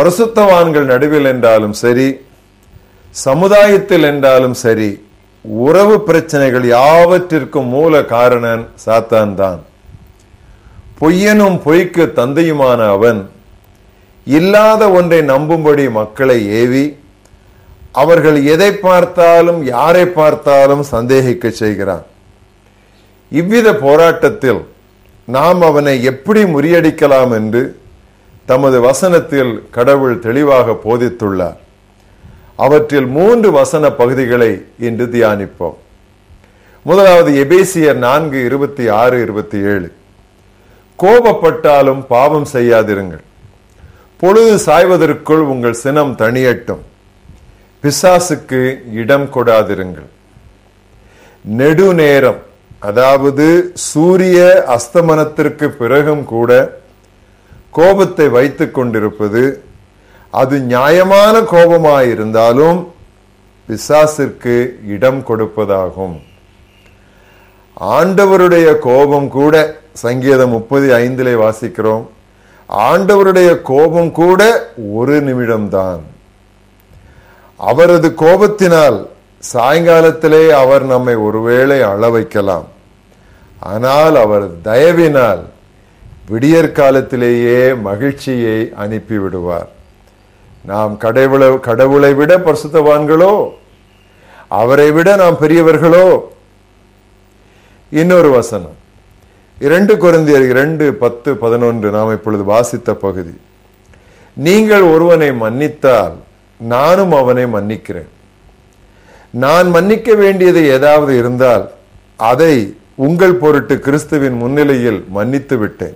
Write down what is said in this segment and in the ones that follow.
பரிசுத்தவான்கள் நடுவில் என்றாலும் சரி சமுதாயத்தில் என்றாலும் சரி உறவு பிரச்சனைகள் யாவற்றிற்கும் மூல காரணன் சாத்தான் தான் பொய்யனும் பொய்க்கு தந்தையுமான அவன் இல்லாத ஒன்றை நம்பும்படி மக்களை ஏவி அவர்கள் எதை பார்த்தாலும் யாரை பார்த்தாலும் சந்தேகிக்க செய்கிறான் இவ்வித போராட்டத்தில் நாம் அவனை எப்படி முறியடிக்கலாம் என்று தமது வசனத்தில் கடவுள் தெளிவாக போதித்துள்ளார் அவற்றில் மூன்று வசன பகுதிகளை இன்று தியானிப்போம் முதலாவது எபேசியர் நான்கு இருபத்தி ஆறு இருபத்தி ஏழு கோபப்பட்டாலும் பாவம் செய்யாதிருங்கள் பொழுது சாய்வதற்குள் உங்கள் சினம் தணியட்டும் பிசாசுக்கு இடம் கொடாதிருங்கள் நெடுநேரம் அதாவது சூரிய அஸ்தமனத்திற்கு பிறகும் கூட கோபத்தை வைத்துக் கொண்டிருப்பது அது நியாயமான கோபமாயிருந்தாலும் பிசாசிற்கு இடம் கொடுப்பதாகும் ஆண்டவருடைய கோபம் கூட சங்கீதம் முப்பது ஐந்திலே வாசிக்கிறோம் ஆண்டவருடைய கோபம் கூட ஒரு நிமிடம்தான் அவரது கோபத்தினால் சாயங்காலத்திலே அவர் நம்மை ஒருவேளை அள வைக்கலாம் ஆனால் அவர் தயவினால் விடியற் காலத்திலேயே மகிழ்ச்சியை அனுப்பி விடுவார் நாம் கடவுளை கடவுளை விட பரிசுத்தவான்களோ அவரை விட நாம் பெரியவர்களோ இன்னொரு வசனம் இரண்டு குழந்தையர் இரண்டு பத்து பதினொன்று நாம் இப்பொழுது வாசித்த பகுதி நீங்கள் ஒருவனை மன்னித்தால் நானும் அவனை மன்னிக்கிறேன் நான் மன்னிக்க வேண்டியது ஏதாவது இருந்தால் அதை உங்கள் பொருட்டு கிறிஸ்துவின் முன்னிலையில் மன்னித்து விட்டேன்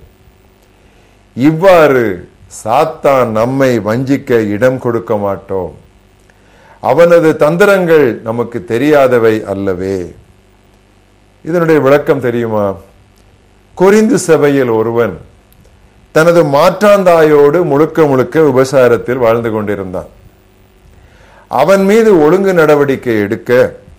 இவ்வாறு சாத்தான் நம்மை வஞ்சிக்க இடம் கொடுக்க மாட்டோம் அவனது தந்திரங்கள் நமக்கு தெரியாதவை அல்லவே இதனுடைய விளக்கம் தெரியுமா கொரிந்து சபையில் ஒருவன் தனது மாற்றாந்தாயோடு முழுக்க முழுக்க உபசாரத்தில் வாழ்ந்து கொண்டிருந்தான் அவன் மீது ஒழுங்கு நடவடிக்கை எடுக்க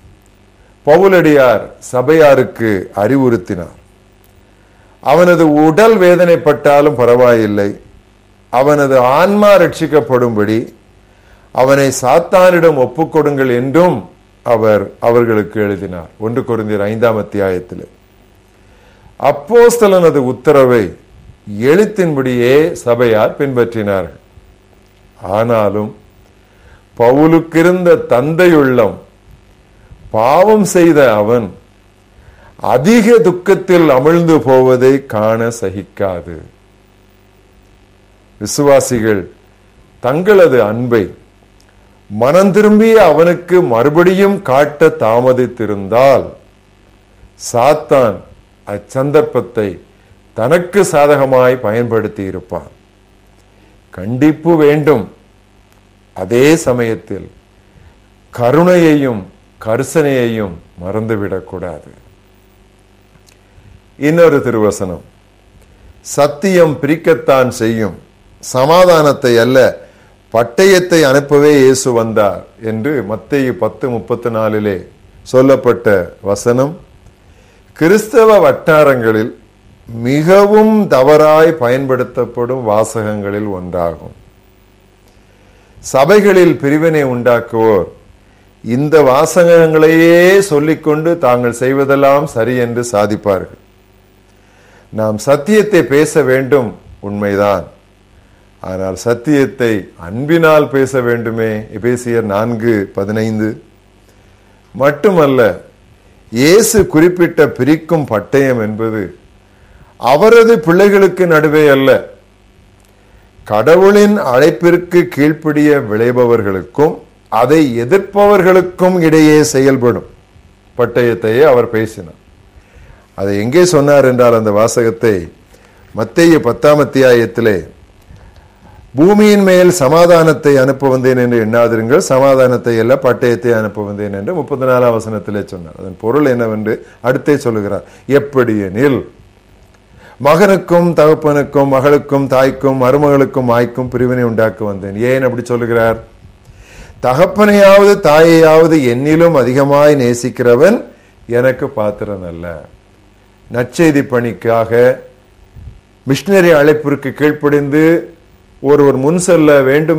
பவுலடியார் சபையாருக்கு அறிவுறுத்தினார் அவனது உடல் வேதனைப்பட்டாலும் பரவாயில்லை அவனது ஆன்மா ரட்சிக்கப்படும்படி அவனை சாத்தானிடம் ஒப்புக்கொடுங்கள் என்றும் அவர் அவர்களுக்கு எழுதினார் ஒன்று குருந்தியர் ஐந்தாம் அத்தியாயத்தில் அப்போஸ்தலனது உத்தரவை எழுத்தின்படியே சபையார் பின்பற்றினார்கள் ஆனாலும் பவுலுக்கிருந்த தந்தையுள்ளம் பாவம் செய்த அவன் அதிக துக்கத்தில் அமிழ்ந்து போவதை காண சகிக்காது விசுவாசிகள் தங்களது அன்பை மனம் திரும்பிய அவனுக்கு மறுபடியும் காட்ட தாமதித்திருந்தால் சாத்தான் அச்சந்தர்ப்பத்தை தனக்கு சாதகமாய் பயன்படுத்தி இருப்பான் கண்டிப்பு வேண்டும் அதே சமயத்தில் கருணையையும் கரிசனையையும் மறந்துவிடக்கூடாது இன்னொரு திருவசனம் சத்தியம் பிரிக்கத்தான் செய்யும் சமாதானத்தை அல்ல பட்டயத்தை அனுப்பவே இயேசு வந்தார் என்று மத்திய பத்து முப்பத்தி நாலிலே சொல்லப்பட்ட வசனம் கிறிஸ்தவ வட்டாரங்களில் மிகவும் தவறாய் பயன்படுத்தப்படும் வாசகங்களில் ஒன்றாகும் சபைகளில் பிரிவினை உண்டாக்குவோர் இந்த வாசகங்களையே சொல்லிக்கொண்டு தாங்கள் செய்வதெல்லாம் சரி என்று சாதிப்பார்கள் நாம் சத்தியத்தை பேச வேண்டும் உண்மைதான் ஆனால் சத்தியத்தை அன்பினால் பேச வேண்டுமே எபேசியர் நான்கு பதினைந்து மட்டுமல்ல இயேசு குறிப்பிட்ட பிரிக்கும் பட்டயம் என்பது அவரது பிள்ளைகளுக்கு நடுவே அல்ல கடவுளின் அழைப்பிற்கு கீழ்ப்படிய விளைபவர்களுக்கும் அதை எதிர்ப்பவர்களுக்கும் இடையே செயல்படும் பட்டயத்தையே அவர் பேசினார் அதை எங்கே சொன்னார் என்றால் அந்த வாசகத்தை மத்திய பத்தாம் அத்தியாயத்திலே பூமியின் மேல் சமாதானத்தை அனுப்ப வந்தேன் என்று எண்ணாதிருங்கள் சமாதானத்தை அல்ல பட்டயத்தை அனுப்ப வந்தேன் என்று முப்பத்தி நாலாம் வசனத்திலே சொன்னார் அதன் பொருள் என்னவென்று அடுத்தே சொல்லுகிறார் எப்படி எனில் மகனுக்கும் தகப்பனுக்கும் மகளுக்கும் தாய்க்கும் மருமகளுக்கும் ஆய்க்கும் பிரிவினை உண்டாக்க வந்தேன் ஏன் அப்படி சொல்லுகிறார் தகப்பனையாவது தாயையாவது என்னிலும் அதிகமாய் நேசிக்கிறவன் எனக்கு பாத்திரன் அல்ல நற்செய்தி பணிக்காக மிஷினரி அழைப்பிற்கு கீழ்ப்படிந்து ஒருவர் முன் செல்ல வேண்டும்